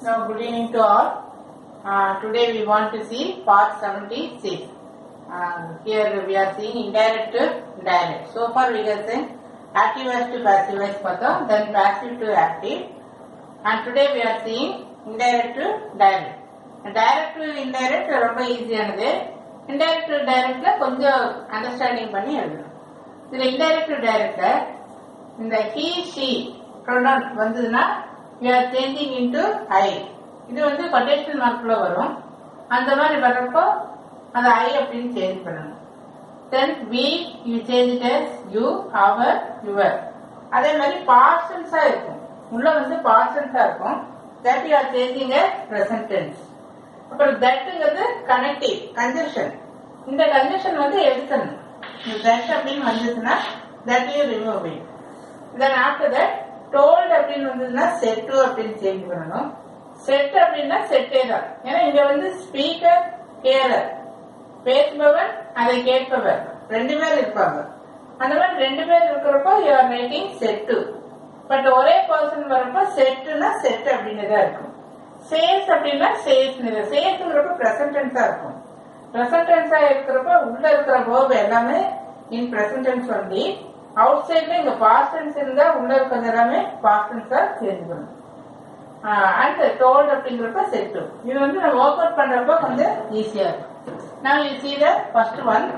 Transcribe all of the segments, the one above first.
Now, good evening to all. Uh, today we want to see part 76. Uh, here we are seeing indirect to direct. So far we have seen active voice to passive voice பார்த்தோம் then passive to active and today we are seeing indirect to direct. direct to indirect ரொம்ப ஈஸியானது indirect to directல கொஞ்சம் understanding பண்ணி எழுதணும் இதுல indirect to direct இந்த he she pronoun வந்ததுன்னா we are changing into I இது வந்து கொட்டேஷன் மார்க்ல வரும் அந்த மாதிரி வர்றப்போ அந்த I அப்படின்னு சேஞ்ச் பண்ணணும் then we you change it as you our your அதே மாதிரி பார்சன்ஸா இருக்கும் உள்ள வந்து பார்சன்ஸா இருக்கும் that you are changing as present tense அப்புறம் தட்டுங்கிறது கனெக்டிவ் கன்ஜெக்ஷன் இந்த கன்ஜெக்ஷன் வந்து எடுக்கணும் இந்த தட் அப்படின்னு வந்ததுன்னா that you remove it then after that told அப்படின்னு வந்ததுன்னா செட்டு அப்படின்னு சேஞ்ச் பண்ணணும் செட் அப்படின்னா செட்டே தான் ஏன்னா இங்க வந்து ஸ்பீக்கர் கேரர் பேசுபவர் அதை கேட்பவர் ரெண்டு பேர் இருப்பாங்க அந்த மாதிரி ரெண்டு பேர் இருக்கிறப்போ you are making said but ஒரே பர்சன் வரப்போ செட்டுனா செட் அப்படின்னு தான் இருக்கும் சேல்ஸ் அப்படின்னா சேல்ஸ் சேல்ஸ்ங்கிறப்ப பிரசன்டென்ஸா இருக்கும் பிரசன்டென்ஸா இருக்கிறப்ப உள்ள இருக்கிற வேர்ப் எல்லாமே இன் பிரசன்டென்ஸ் வந்து அவுட் சைட்ல இங்க பாஸ்டன்ஸ் இருந்தா உள்ள இருக்கிறது எல்லாமே பாஸ்டன்ஸா சேஞ்ச் பண்ணும் அண்ட் டோல்ட் அப்படிங்கிறப்ப செட்டு இது வந்து நம்ம ஒர்க் அவுட் பண்றப்ப கொஞ்சம் ஈஸியா இருக்கும் நான் you see the first one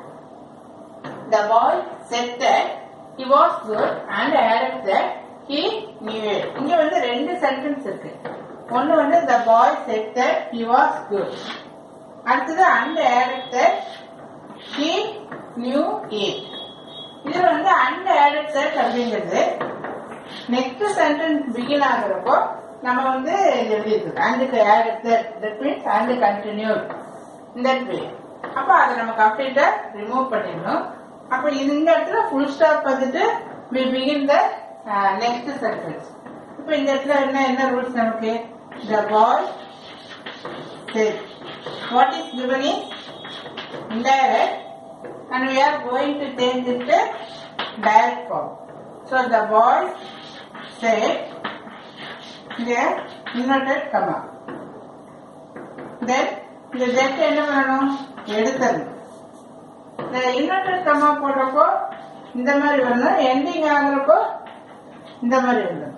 The boy said that he was good and added that he knew it. இங்க வந்து ரெண்டு சென்டென்ஸ் இருக்கு ஒன்னு வந்து the boy said that he was good அடுத்தது and added that he knew it. இது வந்து and added that அப்படிங்கிறது நெக்ஸ்ட் சென்டென்ஸ் பிகின் ஆகுறப்போ நம்ம வந்து எழுதிருக்கு அண்டுக்கு added that that means and continued in that way அப்ப அதை நம்ம கம்ப்ளீட்டா ரிமூவ் பண்ணிடணும் அப்ப இந்த இடத்துல ஃபுல் ஸ்டாப் வந்துட்டு we begin the uh, next sentence இப்ப இந்த இடத்துல என்ன என்ன ரூல்ஸ் நமக்கு the boy said what is given is indirect and we are going to change it to direct form so the boy said there inverted comma then இந்த ஜெட் என்ன பண்ணணும் எடுத்தது இந்த இன்வெர்டட் கம்மா போடுறப்போ இந்த மாதிரி வரணும் எண்டிங் ஆகுறப்போ இந்த மாதிரி வரணும்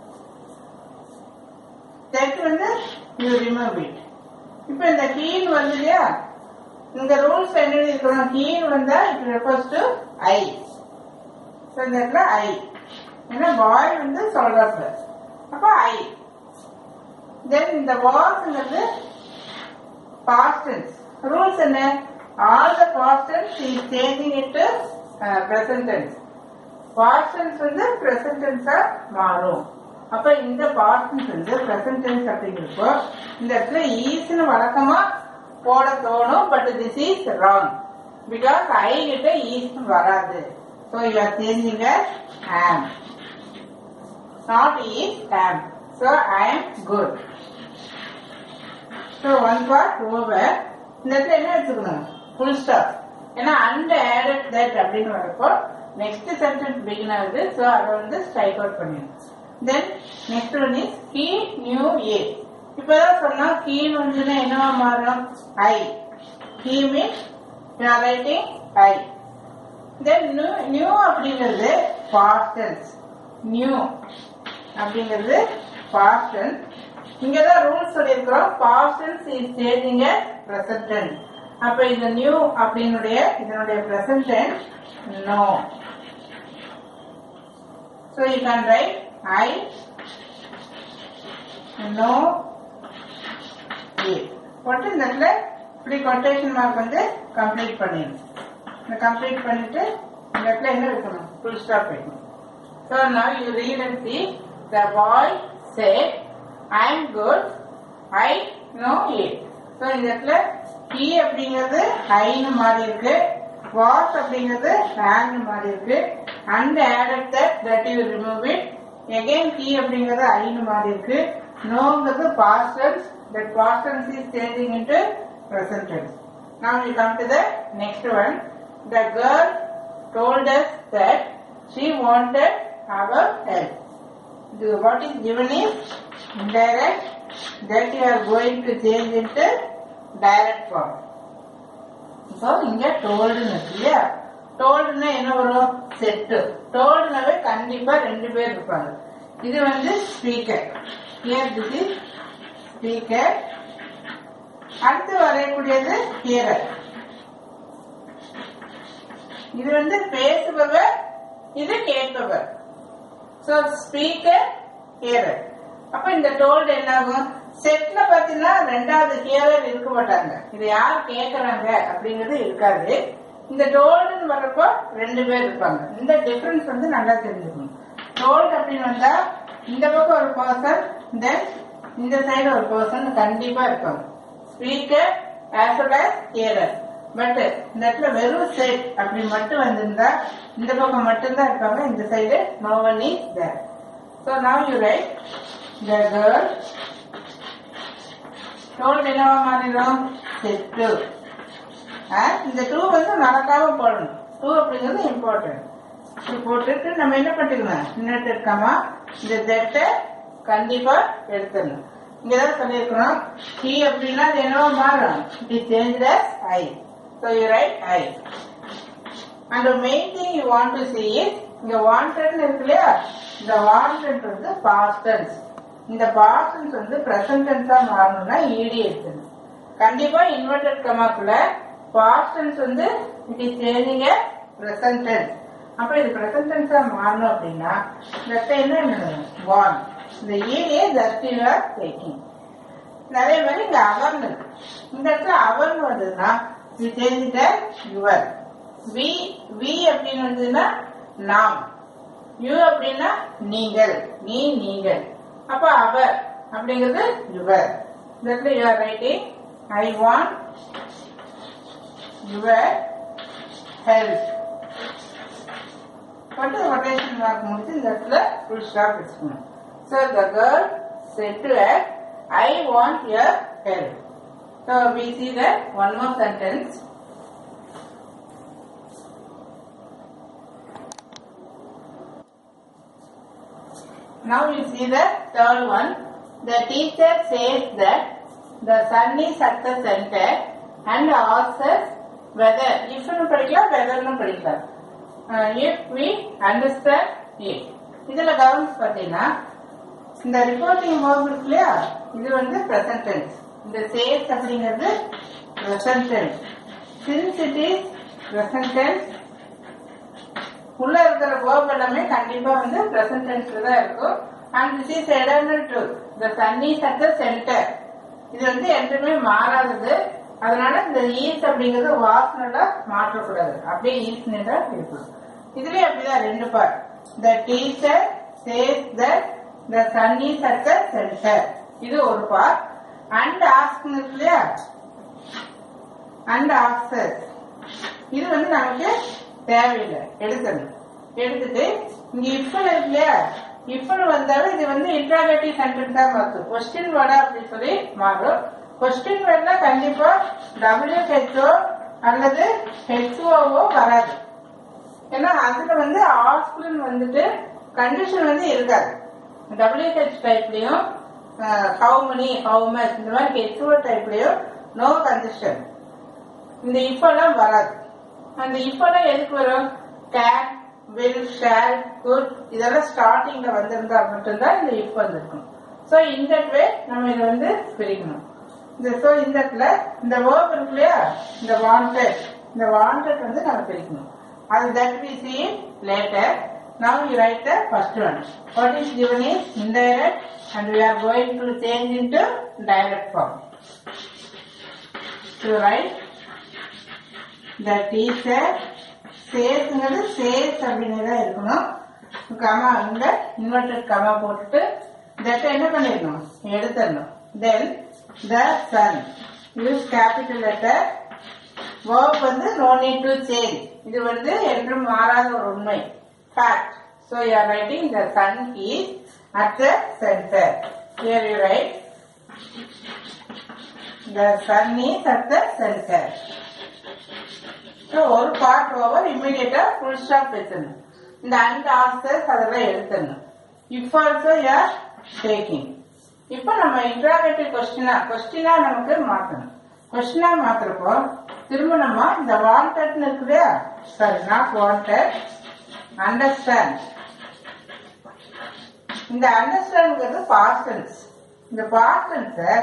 தட் வந்து யூ ரிமூவ் இட் இப்போ இந்த கீன் வந்து இல்லையா இந்த ரூல்ஸ் என்ன இருக்கணும் கீன் வந்தா it refers to I so இந்த இடத்துல ஐ ஏன்னா பாய் வந்து சொல்றப்ப அப்போ ஐ தென் இந்த வாஸ்ங்கிறது பாஸ்டன்ஸ் ரூல்ஸ் என்ன all the past tense is changing it to present tense past tense வந்து பிரசன்ட் டென்ஸா மாறும் அப்ப இந்த பாஸ்டன்ஸ் வந்து பிரசன்ட் டென்ஸ் அப்படிங்கிறப்போ இந்த இடத்துல ஈஸ்னு வழக்கமா போட தோணும் but this is wrong because I கிட்ட ஈஸ்ட் வராது so you are changing am not is am so I am good so one part over இந்த இடத்துல என்ன எடுத்துக்கணும் ஃபுல் ஸ்டாப் ஏன்னா அண்ட் ஆடட் தட் அப்படின்னு வரப்போ நெக்ஸ்ட் சென்டென்ஸ் பிகின் ஆகுது ஸோ அதை வந்து ஸ்ட்ரைக் அவுட் பண்ணிடணும் then next one is he knew a இப்பதான் சொன்னா ஹீன் வந்துன்னா என்னவா மாறும் I he means writing I then new knew அப்படிங்கிறது பாஸ்டன்ஸ் நியூ அப்படிங்கிறது பாஸ்டன்ஸ் இங்கதான் ரூல்ஸ் சொல்லியிருக்கிறோம் பாஸ்டன்ஸ் இஸ் சேஞ்சிங் பிரசன்டென்ஸ் அப்ப இந்த நியூ அப்படின்னுடைய இதனுடைய present tense know so you can write I know a போட்டு இந்த இடத்துல இப்படி கொட்டேஷன் மார்க் வந்து கம்ப்ளீட் பண்ணிடணும் இந்த கம்ப்ளீட் பண்ணிட்டு இந்த இடத்துல என்ன வைக்கணும் ஃபுல் ஸ்டாப் வைக்கணும் ஸோ நான் you read and see the boy said I am good I know it so இந்த இடத்துல கீ அப்படிங்கிறது ஐன்னு மாறி இருக்கு வாஸ் அப்படிங்கிறது ஹேங்னு மாறி இருக்கு and added that that you remove it again கீ அப்படிங்கிறது ஐன்னு மாறி இருக்கு நோங்கிறது past tense that past tense is changing into present tense Now we come to the next one. The girl told us that she wanted our help. The, what is given is indirect that you are going to change into direct form. So இங்க டோல்டுன்னு இருக்கு இல்லையா டோல்டுன்னா என்ன வரும் set டோல்டுனாவே கண்டிப்பா ரெண்டு பேர் இருப்பாங்க இது வந்து speaker here this is speaker அடுத்து வரையக்கூடியது ஹியரர் இது வந்து பேசுபவர் இது கேட்பவர் ஸோ ஸ்பீக்கர் ஹியரர் அப்ப இந்த டோல்டு என்ன ஆகும் செட்ல பாத்தீங்கன்னா ரெண்டாவது ஹியரர் இருக்க மாட்டாங்க இது யார் கேக்குறாங்க அப்படிங்கிறது இருக்காது இந்த டோல்டுன்னு வர்றப்போ ரெண்டு பேர் இருப்பாங்க இந்த டிஃபரன்ஸ் வந்து நல்லா தெரிஞ்சுக்கணும் டோல்டு அப்படின்னு வந்தா இந்த பக்கம் ஒரு பர்சன் தென் இந்த சைடு ஒரு பர்சன் கண்டிப்பா இருப்பாங்க speaker as well as hearer but இந்த இடத்துல வெறும் செட் அப்படி மட்டும் வந்திருந்தா இந்த பக்கம் மட்டும்தான் இருப்பாங்க இந்த side no one is there so now you write the girl told என்னவா மாறிடும் செட்டு இந்த டூ வந்து மறக்காம போடணும் டூ அப்படிங்கிறது இம்பார்ட்டன்ட் இது போட்டுட்டு நம்ம என்ன பண்ணிக்கணும் இன்னொரு இருக்காமா இந்த ஜெட்டை கண்டிப்பா எடுத்துடணும் இங்கதான் சொல்லியிருக்கணும் டி அப்படின்னா அது என்னவோ மாறும் it is change I so you write I and main thing you want to see is இங்க வாண்டட்னு இருக்கு இல்லையா இந்த வாண்டட் வந்து பாஸ்ட் டென்ஸ் இந்த பாஸ்ட் டென்ஸ் வந்து பிரசன்ட் டென்ஸா மாறணும்னா ஈடி எடுக்கணும் கண்டிப்பா இன்வெர்டட் கமாக்குள்ள பாஸ்ட் டென்ஸ் வந்து it is changing present tense அப்ப இது பிரசன்ட் டென்ஸா மாறணும் அப்படின்னா இந்த இடத்துல என்ன பண்ணணும் வான் இந்த ஈடியை ஜஸ்ட் யூ ஆர் டேக்கிங் அதே மாதிரி இங்க அவர்னு இருக்கு. இந்த இடத்துல அவர்னு வந்ததுன்னா you change the your we we அப்படின்னு வந்ததுன்னா நாம் யூ அப்படின்னா நீங்கள் நீ நீங்கள் அப்ப அவர் அப்படிங்கிறது யுவர் இந்த இடத்துல you are writing I want your help போட்டு ரொட்டேஷன் மார்க் முடிச்சு இந்த இடத்துல ஃபுல் ஸ்டாப் வச்சுக்கணும் so the girl said to I want your help so we see the one more sentence Now you see the third one. The teacher says that the sun is at the center and asks us whether, if னு படிக்கலாம் whether னு படிக்கலாம் Uh, if we understand it. இதுல கவனிச்சு பார்த்தீங்கன்னா இந்த reporting verb இருக்கு இல்லையா இது வந்து பிரசன்ட் டென்ஸ் இந்த சேஸ் அப்படிங்கிறது present tense since it is present tense உள்ள இருக்கிற வேர்ப் எல்லாமே கண்டிப்பா வந்து பிரசன்ட் டென்ஸ்ல தான் இருக்கும் and this is eternal to the sun is at the centre இது வந்து என்றுமே மாறாதது அதனால இந்த ஈஸ் அப்படிங்கறது வாசனோட மாற்றக்கூடாது அப்படியே ஈஸ்னு தான் இருக்கும் இதுலயே அப்படிதான் ரெண்டு part the teacher says that the sun is at the centre இது ஒரு பார்ட் அண்ட் ஆஸ்க் இருக்கு இல்லையா அண்ட் ஆக்சஸ் இது வந்து நமக்கு தேவையில்லை எடுக்கணும் எடுத்துட்டு இங்க இப்பல் இருக்கு இல்லையா இப்பல் வந்தாலும் இது வந்து இன்ட்ராகேட்டிவ் சென்டென்ஸ் தான் மாற்றும் கொஸ்டின் வேர்டா அப்படி சொல்லி மாறும் கொஸ்டின் வேர்ட்னா கண்டிப்பா டபிள்யூஹெச்ஓ அல்லது ஹெச்ஓவோ வராது ஏன்னா அதுல வந்து ஆஸ்பிரின் வந்துட்டு கண்டிஷன் வந்து இருக்காது டபிள்யூஹெச் டைப்லயும் ஹவு many ஹவு மச் இந்த மாதிரி ஹெச்ஓ டைப்லயும் நோ கண்டிஷன் இந்த இப்பெல்லாம் வராது அந்த இப்பெல்லாம் எதுக்கு வரும் கேன் வில் ஷேல் குட் இதெல்லாம் ஸ்டார்டிங்ல வந்திருந்தா மட்டும்தான் இந்த இப் வந்திருக்கும் ஸோ இந்த வே நம்ம இதை வந்து பிரிக்கணும் இந்த ஸோ இந்த இடத்துல இந்த வேர்ப் இருக்கு இல்லையா இந்த வாண்டட் இந்த வாண்டட் வந்து நம்ம பிரிக்கணும் அது that we see later Now you write the first one. What is given is indirect and we are going to change into direct form. So write the teacher சேஸ்ங்கிறது says அப்படின்னு தான் இருக்கணும் comma அங்க inverted comma போட்டுட்டு that என்ன பண்ணிடணும் எடுத்துடணும் then the sun use capital letter verb வந்து no need to change இது வந்து என்றும் மாறாத ஒரு உண்மை fact so you are writing the sun is at the center here you write the sun is at the center so ஒரு part over இம்மிடியட்டா full stop வச்சிடணும் இந்த அண்ட் ஆன்சர்ஸ் அதெல்லாம் எடுத்துடணும் if also you are taking இப்போ நம்ம interrogative கொஸ்டினா கொஸ்டினா நமக்கு மாத்தணும் கொஸ்டினா மாத்துறப்போ திரும்ப நம்ம இந்த வாண்டட்னு இருக்கு இல்லையா சாரி நாட் வாண்டட் அண்டர்ஸ்டாண்ட் இந்த அண்டர்ஸ்டாண்ட்ங்கிறது பாஸ்டன்ஸ் இந்த பாஸ்டன்ஸை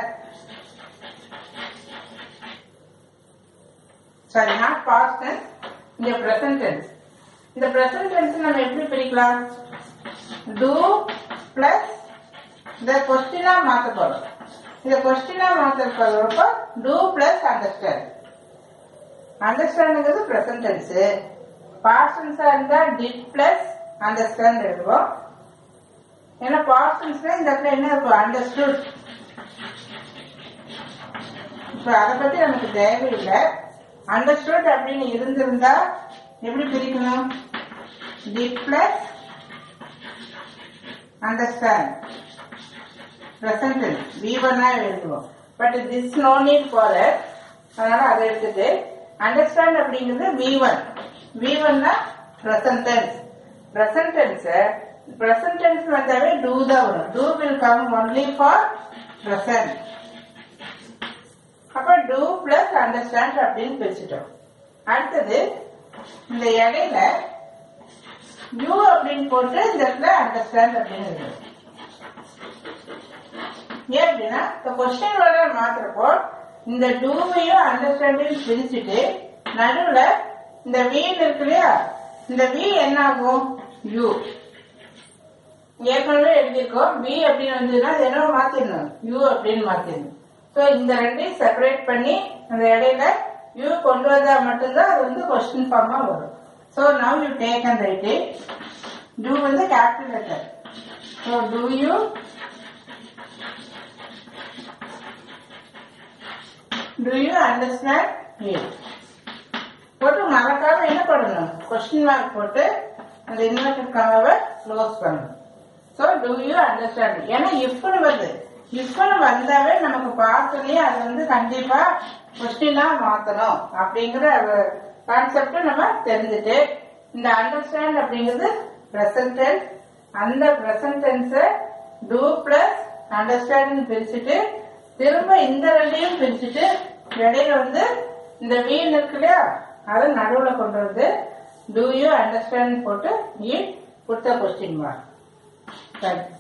சாரி நாட் பாஸ்ட் டென்ஸ் இங்க பிரசன்ட் டென்ஸ் இந்த பிரசன்ட் டென்ஸ் நம்ம எப்படி பிரிக்கலாம் டூ பிளஸ் இந்த கொஸ்டினா மாத்த போறோம் இந்த கொஸ்டினா மாத்த போறப்ப டூ பிளஸ் அண்டர்ஸ்டாண்ட் அண்டர்ஸ்டாண்டுங்கிறது பிரசன்ட் டென்ஸ் பாஸ்ட் டென்ஸா இருந்தா டிட் பிளஸ் அண்டர்ஸ்டாண்ட் எழுதுவோம் ஏன்னா பாஸ்ட் டென்ஸ்ல இந்த இடத்துல என்ன இருக்கும் அண்டர்ஸ்டுட் இப்ப அதை பத்தி நமக்கு தேவையில்லை அண்டர்ஸ்டுட் அப்படின்னு இருந்திருந்தா எப்படி பிரிக்கணும் do plus understand present we ஒன்னா எழுதுவோம் but this no need for அதனால அதை எடுத்துட்டு அண்டர்ஸ்டாண்ட் அப்படிங்கிறது வி ஒன் வி ஒன்னா present tense present tense present tense வந்தாவே டூ தான் வரும் do will come only for present அப்ப டூ பிளஸ் அண்டர்ஸ்டாண்ட் அப்படின்னு பிரிச்சுட்டோம் அடுத்தது இந்த இடையில யூ அப்படின்னு போட்டு இந்த இடத்துல அண்டர்ஸ்டாண்ட் அப்படின்னு இருக்கு ஏன் அப்படின்னா இந்த கொஸ்டின் வர மாத்துறப்போ இந்த டூவையும் அண்டர்ஸ்டாண்டையும் பிரிச்சுட்டு நடுவுல இந்த வீல் இருக்கு இல்லையா இந்த வி என்ன ஆகும் யூ ஏற்கனவே எழுதியிருக்கோம் வி அப்படின்னு வந்ததுன்னா அது என்ன மாத்திடணும் யூ அப்படின்னு மாத்திடணும் ஸோ இந்த ரெண்டையும் செப்பரேட் பண்ணி அந்த இடையில யூ கொண்டு வந்தா மட்டும்தான் அது வந்து கொஸ்டின் ஃபார்மா வரும் so now you take and write do வந்து capital letter so do you do you understand it போட்டு மறக்காம என்ன பண்ணணும் கொஸ்டின் மார்க் போட்டு அந்த இன்வெர்டட் கமாவை க்ளோஸ் பண்ணணும் ஸோ டூ யூ அண்டர்ஸ்டாண்ட் ஏன்னா இஃப்னு வருது இஃப்னு வந்தாவே நமக்கு பார்த்தோன்னே அது வந்து கண்டிப்பா கொஸ்டினா மாத்தணும் அப்படிங்கிற கான்செப்ட் நம்ம தெரிஞ்சுட்டு இந்த அண்டர்ஸ்டாண்ட் அப்படிங்கிறது பிரசன்ட் அந்த பிரசன்ட் டென்ஸை டூ பிளஸ் அண்டர்ஸ்டாண்ட் பிரிச்சுட்டு திரும்ப இந்த ரெண்டையும் பிரிச்சுட்டு இடையில வந்து இந்த வீல் இருக்கு இல்லையா அதை நடுவுல கொண்டு வந்து டூ யூ அண்டர்ஸ்டாண்ட் போட்டு ஈ கொடுத்த கொஸ்டின் மார்க்